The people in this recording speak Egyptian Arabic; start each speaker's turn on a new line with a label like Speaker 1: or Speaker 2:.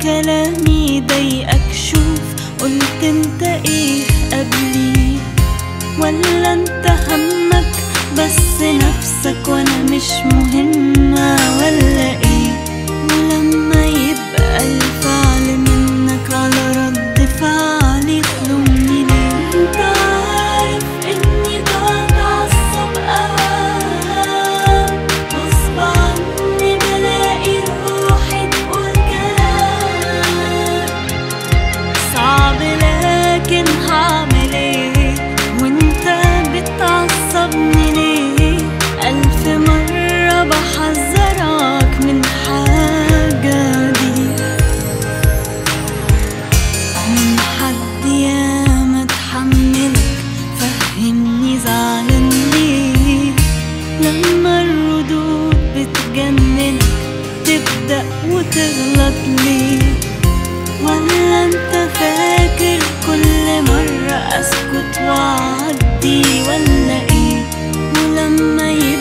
Speaker 1: كلامي ضايقك شوف قلت انت ايه قبلي ولا انت همك بس نفسك وانا مش مهمة ولا ايه ولما يبقى الفعل منك على رد فعلي تلومني ليه انت عارف اني بتعصب اوقات غصب عني بلاقي روحي تقول كلام صعب لكن هعمل ايه وانت بتعصبني ليه الف مرة بحذرك من حاجة دي من حد ياما اتحملك فهمني زعلان ليه لما الردود بتجننك تبدأ وتغلط ليه ولا انت فاكر كل مرة اسكت واعدي ولا ايه ولما